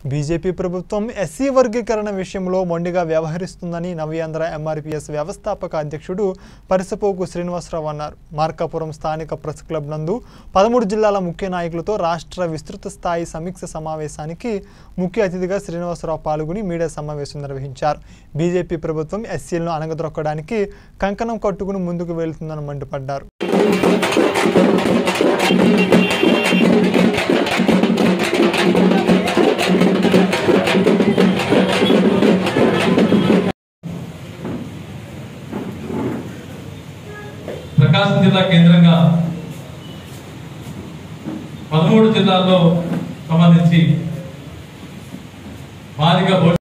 BJP ప్రభుత్వం SC వర్గీకరణ విషయంలో మొండిగా వ్యవహరిస్తుందని నవ్యాంధ్ర ఎంఆర్పీఎస్ వ్యవస్థాపక అధ్యక్షుడు పరిసపోకు శ్రీనివాసరావు అన్నారు మార్కాపురం స్థానిక ప్రెస్ క్లబ్ నందు పదమూడు జిల్లాల ముఖ్య నాయకులతో రాష్ట్ర విస్తృత స్థాయి సమీక్ష సమావేశానికి ముఖ్య అతిథిగా శ్రీనివాసరావు పాల్గొని మీడియా సమావేశం నిర్వహించారు బీజేపీ ప్రభుత్వం ఎస్సీలను అణగదొక్కడానికి కంకణం కట్టుకుని ముందుకు వెళ్తుందని మండిపడ్డారు ప్రకాశం జిల్లా కేంద్రంగా పదమూడు జిల్లాల్లో సంబంధించి మాదిగా భో-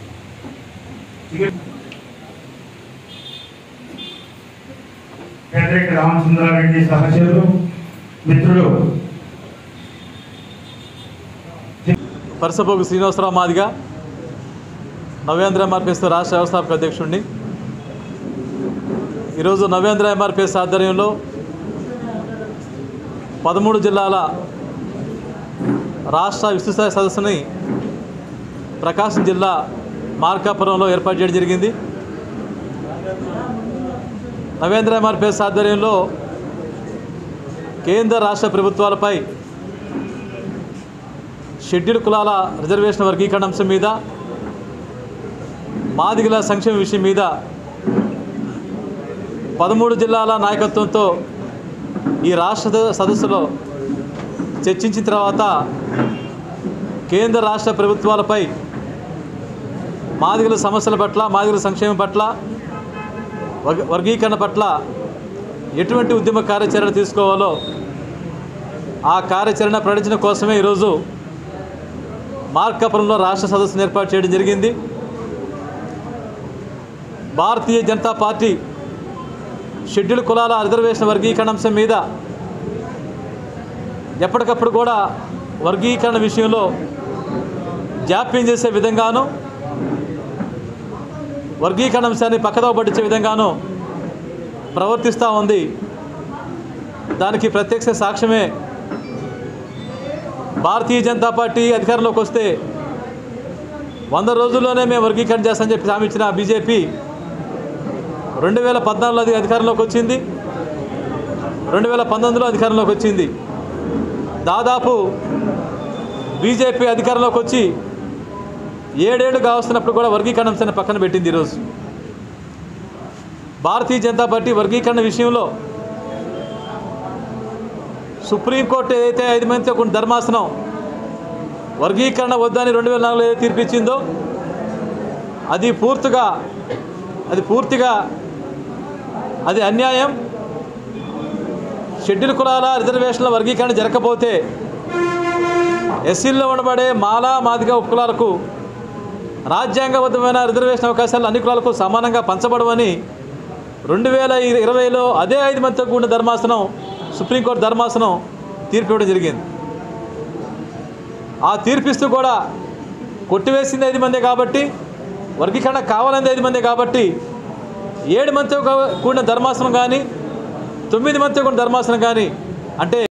కేంద్రీక రామచంద్రారెడ్డి సహచరులు మిత్రులు పరసపోగు శ్రీనివాసరావు మాదిగా నవేంద్ర ఎంఆర్పిఎస్ రాష్ట్ర వ్యవస్థాపక అధ్యక్షుడిని ఈరోజు నవేంద్ర ఎంఆర్పిఎస్ ఆధ్వర్యంలో పదమూడు జిల్లాల రాష్ట్ర విస్తృత సదస్సుని ప్రకాశం జిల్లా మార్కాపురంలో ఏర్పాటు చేయడం జరిగింది నవేంద్ర ఎంఆర్పిఎస్ ఆధ్వర్యంలో కేంద్ర రాష్ట్ర ప్రభుత్వాలపై షెడ్యూల్ కులాల రిజర్వేషన్ వర్గీకరణ అంశం మీద మాదిగల సంక్షేమ విషయం మీద పదమూడు జిల్లాల నాయకత్వంతో ఈ రాష్ట్ర సదస్సులో చర్చించిన తర్వాత కేంద్ర రాష్ట్ర ప్రభుత్వాలపై మాదిగల సమస్యల పట్ల మాదిగల సంక్షేమం పట్ల వర్గ- వర్గీకరణ పట్ల ఎటువంటి ఉద్యమ కార్యాచరణ తీసుకోవాలో ఆ కార్యాచరణ ప్రకటించడం కోసమే ఈరోజు మార్కాపురంలో రాష్ట్ర సదస్సును ఏర్పాటు చేయడం జరిగింది భారతీయ జనతా పార్టీ షెడ్యూల్ కులాల రిజర్వేషన్ వర్గీకరణ అంశం మీద ఎప్పటికప్పుడు కూడా వర్గీకరణ విషయంలో జాప్యం చేసే విధంగాను వర్గీకరణ అంశాన్ని పక్కదో పట్టించే విధంగాను ప్రవర్తిస్తూ ఉంది దానికి ప్రత్యక్ష సాక్ష్యమే భారతీయ జనతా పార్టీ అధికారంలోకి వస్తే వంద రోజుల్లోనే మేము వర్గీకరణ చేస్తామని చెప్పి హామీ ఇచ్చిన బీజేపీ రెండు వేల పద్నాలుగులో అది అధికారంలోకి వచ్చింది రెండు వేల పంతొమ్మిదిలో అధికారంలోకి వచ్చింది దాదాపు బీజేపీ అధికారంలోకి వచ్చి ఏడేళ్లు కావస్తున్నప్పుడు కూడా వర్గీకరణ అంశాన్ని పక్కన పెట్టింది ఈరోజు భారతీయ జనతా పార్టీ వర్గీకరణ విషయంలో సుప్రీంకోర్టు ఏదైతే ఐదు మందితో కొన్ని ధర్మాసనం వర్గీకరణ వద్దని రెండు వేల నాలుగులో ఏదైతే తీర్పిచ్చిందో అది పూర్తిగా అది పూర్తిగా అది అన్యాయం షెడ్యూల్ కులాల రిజర్వేషన్ల వర్గీకరణ జరగకపోతే ఎస్సీల్లో ఉండబడే మాలా మాదిగ ఉపకులాలకు రాజ్యాంగబద్ధమైన రిజర్వేషన్ అవకాశాలు అన్ని కులాలకు సమానంగా పంచబడవని రెండు వేల ఇరవైలో అదే ఐదు మందితో కూడిన ధర్మాసనం సుప్రీంకోర్టు ధర్మాసనం తీర్పు ఇవ్వడం జరిగింది ఆ తీర్పిస్తూ కూడా కొట్టివేసింది ఐదు మందే కాబట్టి వర్గీకరణ కావాలంది ఐదు మందే కాబట్టి ఏడు మందితో కూడిన ధర్మాసనం కానీ తొమ్మిది మందితో కూడిన ధర్మాసనం కానీ అంటే